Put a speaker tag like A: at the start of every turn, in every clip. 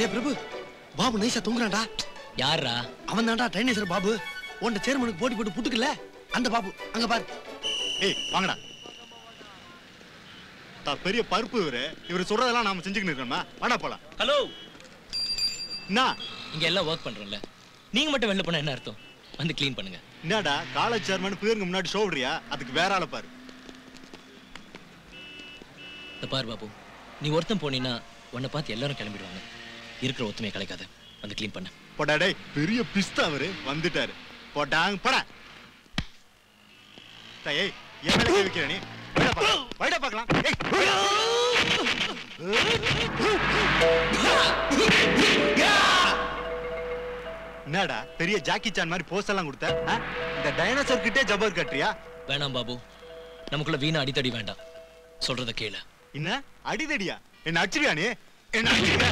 A: டேய் பிரபு பாபு நைஸா தூங்குறான்டா
B: யாரா
A: அவன் தான்டா டைனேசர் பாபு உன்ட சேர்மனுக்கு போட்டி போட்டு புட்டுக்கல அந்த பாபு அங்க பாரு
C: ஏய் வாங்கடா தா பெரிய பருப்பு இவரு இவர் சொல்றதெல்லாம் நாம செஞ்சுக்கிட்டு இருக்கோமா வாடா போலாம்
B: ஹலோ
C: என்ன
B: இங்க எல்லாம் ஒர்க் பண்றோம்ல நீங்க மட்டும் வெளில போனா என்ன அர்த்தம் வந்து க்ளீன் பண்ணுங்க
C: என்னடா காலேஜ் சேர்மன் பேருங்க முன்னாடி ஷோ விடுறியா அதுக்கு வேற ஆளை பாரு
B: இந்த பார் பாபு நீ ஒருத்தன் போனீன்னா உன்னை பார்த்து எல்லாரும் கிளம்பிடுவாங்க இருக்கிற ஒத்துமையை கலைக்காத வந்து க்ளீன் பண்ண
C: போடா டேய் பெரிய பிஸ்தா அவரு வந்துட்டாரு போட்டாங்க போடா டேய், ஏய் என் மேல கை வைக்கிற நீ வைடா பார்க்கலாம் வைடா பார்க்கலாம் ஏய் என்னடா பெரிய ஜாக்கி சான் மாதிரி போஸ் எல்லாம் கொடுத்த ஆ? இந்த டைனோசர் கிட்டே ஜபர் கட்டுறியா
B: வேணாம் பாபு நமக்குள்ள வீணா அடித்தடி வேண்டாம் சொல்றத கேளு
C: என்ன அடிதடியா என்ன அடிச்சிருவியா நீ என்ன அடிச்சிருவியா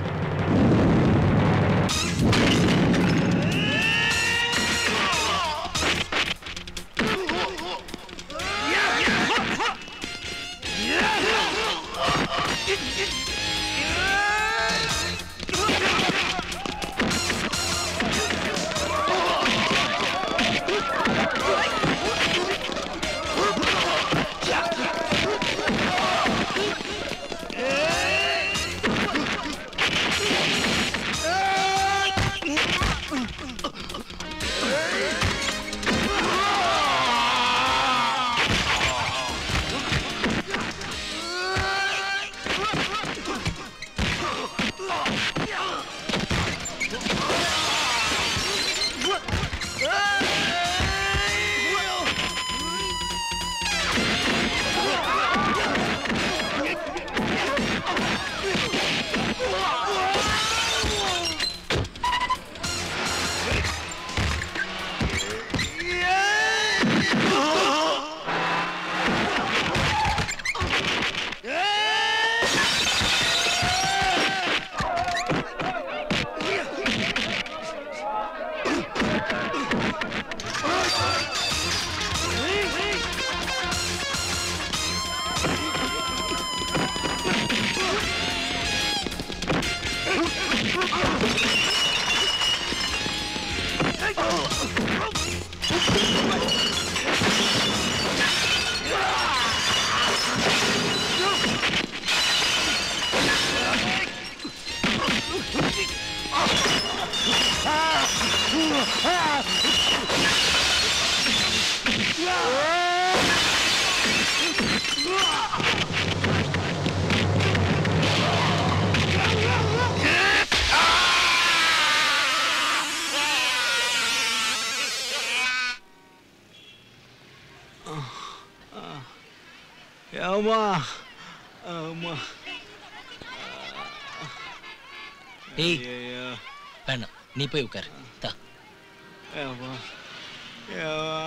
D: ஆமா ஆமா
B: ஏய்
D: ஐயோ
B: வேணாம் நீ போய் உட்காரு தா
D: ஆமா ஆமா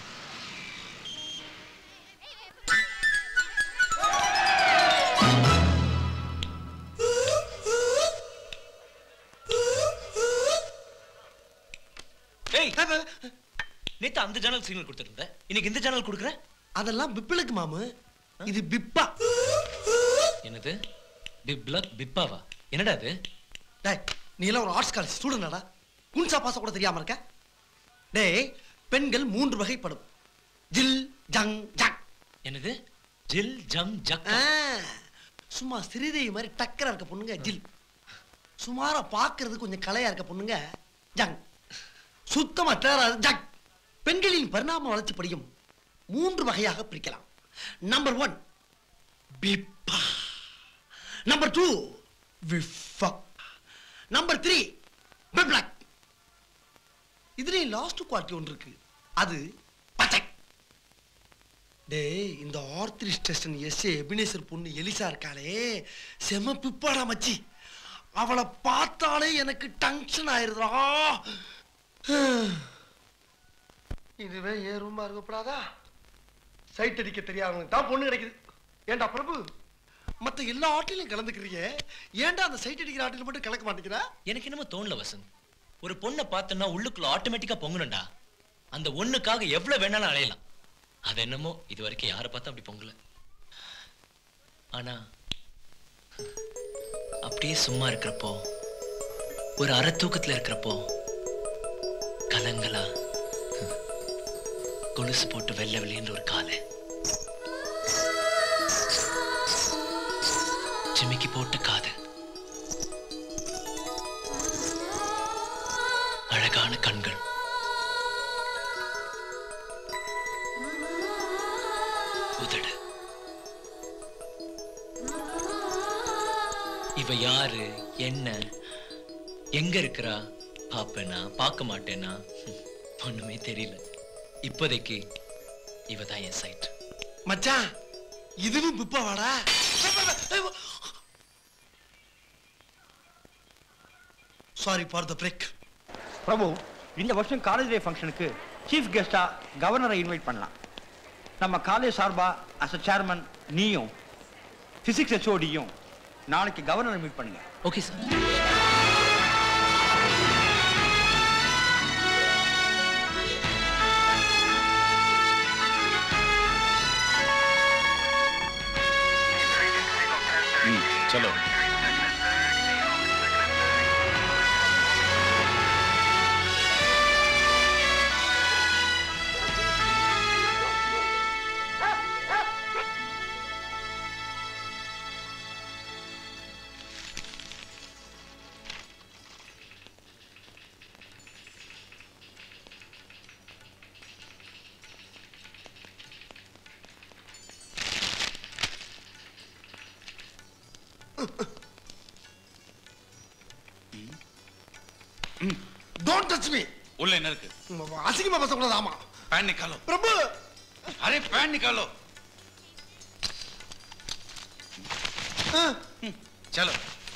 B: ஏய் நேத்து அந்த சேனல் சிக்னல் கொடுத்துருந்த இன்னைக்கு இந்த சேனல் கொடுக்குற
A: அதெல்லாம் பிப்பிளுக்கு மாமு இது பிப்பா
B: என்னது பிப்லக் பிப்பாவா என்னடா அது
A: டேய் நீ எல்லாம் ஒரு ஆர்ட்ஸ் காலேஜ் ஸ்டூடெண்டாடா குன்சா பாச கூட தெரியாம இருக்க டேய் பெண்கள் மூன்று வகைப்படும் ஜில் ஜங் ஜக்
B: என்னது ஜில் ஜம் ஜக்
A: ஆ, சும்மா ஸ்ரீதேவி மாதிரி டக்கரா இருக்க பொண்ணுங்க ஜில் சுமாரா பார்க்கிறது கொஞ்சம் கலையா இருக்க பொண்ணுங்க ஜங் சுத்தமா தேராது ஜக் பெண்களின் பரிணாம வளர்ச்சி படியும் மூன்று வகையாக பிரிக்கலாம் நம்பர் ஒன் பிப்பா நம்பர் டூ விஃபா நம்பர் த்ரீ பிப்ளக் இதுலயும் லாஸ்ட் குவாலிட்டி ஒன்று இருக்கு அது பச்சை டேய் இந்த ஆர்த்திரிஸ் டெஸ்டன் எஸ் ஏ எபினேசர் பொண்ணு எலிசா இருக்காளே செம பிப்பாடா மச்சி அவளை பார்த்தாலே எனக்கு டென்ஷன் ஆயிருதுடா இதுவே ஏன் ரூமா இருக்கப்படாதா சைட் அடிக்க தெரியாதவனுக்கு தான் பொண்ணு கிடைக்குது ஏன்டா பிரபு மத்த எல்லா ஆட்டிலையும் கலந்துக்கிறீங்க ஏன்டா அந்த சைட் அடிக்கிற ஆட்டில மட்டும் கலக்க மாட்டேங்கிற
B: எனக்கு என்னமோ தோணல வசந்த் ஒரு பொண்ணை பார்த்தோன்னா உள்ளுக்குள்ள ஆட்டோமேட்டிக்கா பொங்கணும்டா அந்த ஒண்ணுக்காக எவ்வளவு வேணாலும் அலையலாம் அது என்னமோ இது வரைக்கும் யாரை பார்த்தா அப்படி பொங்கல ஆனா அப்படியே சும்மா இருக்கிறப்போ ஒரு அரை தூக்கத்துல இருக்கிறப்போ கலங்களா கொலுசு போட்டு வெள்ளை வெளியேன்ற ஒரு காலை ஜிமிக்கி போட்ட காது அழகான கண்கள் உதடு இவ யாரு என்ன எங்க இருக்கிறா பாப்பேனா பார்க்க மாட்டேனா ஹம், ஒண்ணுமே தெரியல இப்போதைக்கு இவ தான் என் சைட்
A: மச்சான் இதுவும் பிப்பா வாடா sorry for the break
E: Prabhu இந்த வருஷம் காலேஜ் டே ஃபங்க்ஷனுக்கு சீஃப் கெஸ்டா கவர்னரை இன்வைட் பண்ணலாம் நம்ம காலேஜ் சார்பா அஸ் அ சேர்மன் நீயும் பிசிக்ஸ் ஹெச்ஓடியும் நாளைக்கு கவர்னரை மீட் பண்ணுங்க
B: ஓகே சார்
F: चलो
A: டோன்ட் டச் மீ
F: उल्ले न रख
A: அசிங்கமா பேசக்கூடாது ஆமா
F: पैन निकालो
A: பிரபு
F: अरे पैन निकालो
A: ஆ,
F: चलो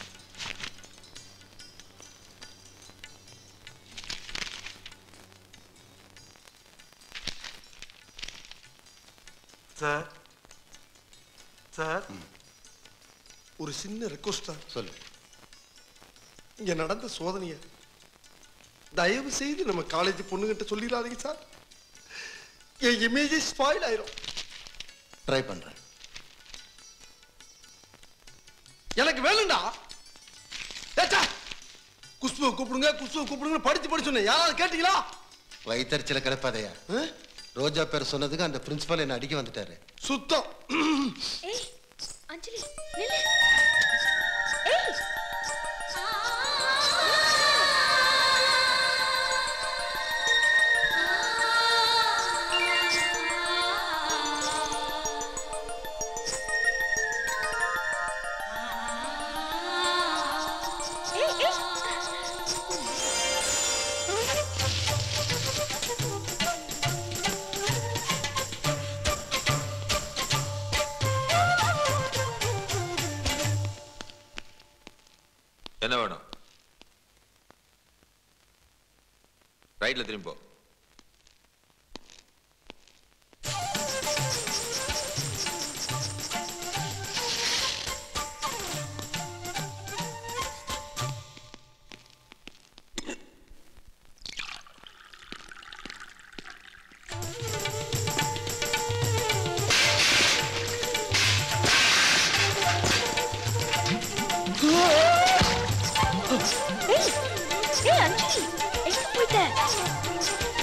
A: சார் சார் ஒரு சின்ன ரெக்வஸ்ட் சார்
G: சொல்லு
A: இங்க நடந்த சோதனைய தயவு செய்து நம்ம காலேஜ் பொண்ணுகிட்ட சொல்லிடாதீங்க சார் என் இமேஜ் ஸ்பாயில் ஆயிரும்
G: ட்ரை பண்றேன்
A: எனக்கு வேணும்டா ஏச்சா குஷ்புவை கூப்பிடுங்க குஷ்புவை கூப்பிடுங்க படிச்சு படிச்சு சொன்னேன் யாராவது கேட்டீங்களா
G: வயிற்றுல கிடப்பாதையா
A: ஆ?
G: ரோஜா பேர் சொன்னதுக்கு அந்த பிரின்சிபல் என்ன அடிக்க வந்துட்டாரு
A: சுத்தம்
H: ஏய் அஞ்சலி நில்லு ஏய் ஏய் ஏய்
I: என்ன வேணும் ரைட்ல திரும்பி போ
H: ஏய் ஏய் அஞ்சலி எங்க போயிட்ட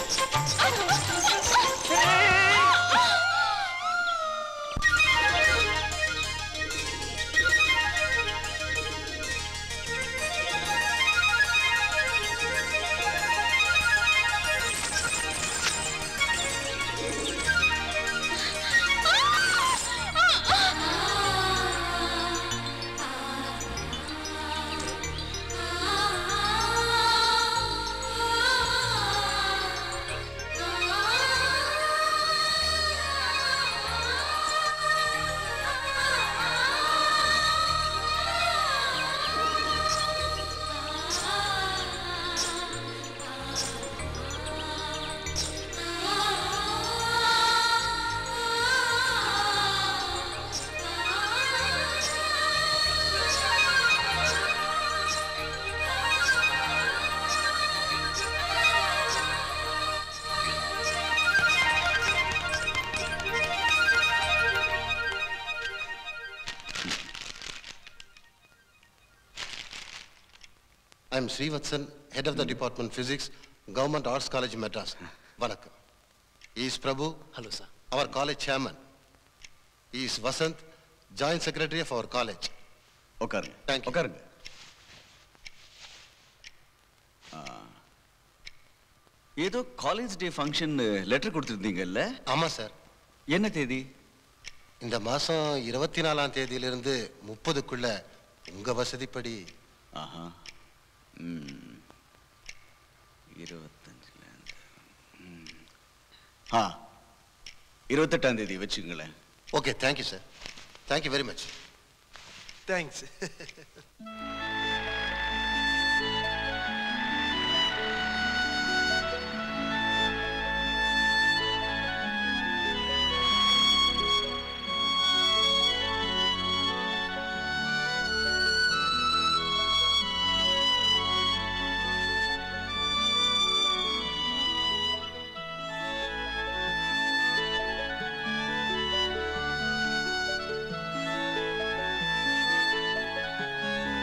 G: I am Srivatsan head of the department physics government arts college Madras வணக்கம் is Prabhu
B: hello sir
G: our college chairman. He is Vasant, joint secretary of our college.
J: உட்காருங்க
G: Thank you.
J: உட்காருங்க ஆ. ஏதோ காலேஜ் டே ஃபங்க்ஷன் லெட்டர் கொடுத்துருந்தீங்கல்ல
G: ஆமா சார்
J: என்ன தேதி
G: இந்த மாசம் இருபத்தி நாலாம் தேதியிலிருந்து முப்பதுக்குள்ள உங்க வசதிப்படி
J: ஆஹா ம். இருபத்தஞ்சுல இருந்து. ம். ஆ இருபத்தெட்டாம் தேதி வச்சுங்களேன்
G: okay thank you sir thank you very much thanks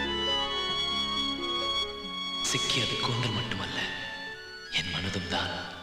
B: சிக்கியது கூந்தல் மட்டுமல்ல என் மனதும் தான்